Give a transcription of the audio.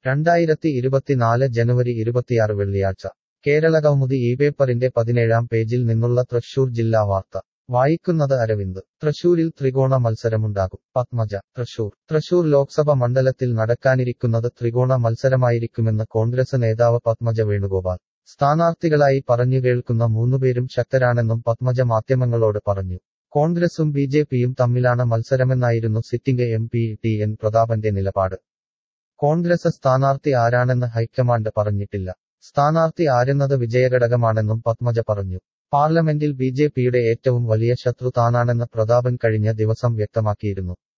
രണ്ടായിരത്തി ഇരുപത്തിനാല് ജനുവരി ഇരുപത്തിയാറ് വെള്ളിയാഴ്ച കേരളകൗമുദി ഈ പേപ്പറിന്റെ പതിനേഴാം പേജിൽ നിന്നുള്ള തൃശൂർ ജില്ലാ വാർത്ത വായിക്കുന്നത് അരവിന്ദ് തൃശൂരിൽ ത്രികോണ മത്സരമുണ്ടാകും പത്മജ തൃശൂർ തൃശൂർ ലോക്സഭ മണ്ഡലത്തിൽ നടക്കാനിരിക്കുന്നത് ത്രികോണ മത്സരമായിരിക്കുമെന്ന് കോൺഗ്രസ് നേതാവ് പത്മജ വേണുഗോപാൽ സ്ഥാനാർത്ഥികളായി പറഞ്ഞു കേൾക്കുന്ന മൂന്നുപേരും ശക്തരാണെന്നും പത്മജ മാധ്യമങ്ങളോട് പറഞ്ഞു കോൺഗ്രസും ബി ജെ പിയും തമ്മിലാണ് മത്സരമെന്നായിരുന്നു sitting M P T N പ്രതാപന്റെ നിലപാട് കോൺഗ്രസ് സ്ഥാനാർത്ഥി ആരാണെന്ന് ഹൈക്കമാൻഡ് പറഞ്ഞിട്ടില്ല സ്ഥാനാർത്ഥി ആരെന്നത് വിജയഘടകമാണെന്നും പത്മജ പറഞ്ഞു പാർലമെന്റിൽ ബി ജെ പിയുടെ ഏറ്റവും വലിയ ശത്രു താനാണെന്ന് പ്രതാപൻ കഴിഞ്ഞ ദിവസം വ്യക്തമാക്കിയിരുന്നു